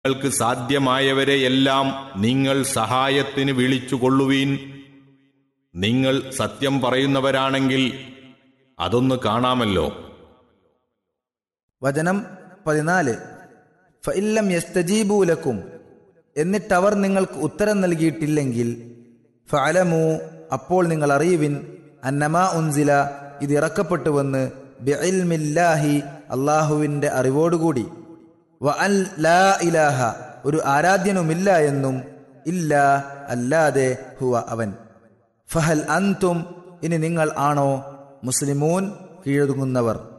നിങ്ങൾക്ക് സാധ്യമായവരെയെല്ലാം നിങ്ങൾ സഹായത്തിന് വിളിച്ചുകൊള്ളുവീൻ നിങ്ങൾ സത്യം പറയുന്നവരാണെങ്കിൽ അതൊന്ന് കാണാമല്ലോ വചനം പതിനാല് ഫഇല്ലം യസ്തജീബൂലക്കും എന്നിട്ടവർ നിങ്ങൾക്ക് ഉത്തരം നൽകിയിട്ടില്ലെങ്കിൽ ഫഅലമു അപ്പോൾ നിങ്ങൾ അറിയുവിൻ അന്നമാ ഉൻസില ഇത് ഇറക്കപ്പെട്ടുവെന്ന് ബിഇൽമില്ലാഹി അള്ളാഹുവിൻ്റെ അറിവോടുകൂടി വ അൻ ലാ ഇലാഹ ഒരു ആരാധ്യനുമില്ല എന്നും ഇല്ല അല്ലാതെ ഹുവ അവൻ ഫഹൽ അൻതും ഇനി നിങ്ങൾ ആണോ മുസ്ലിമൂൻ കീഴൊതുങ്ങുന്നവർ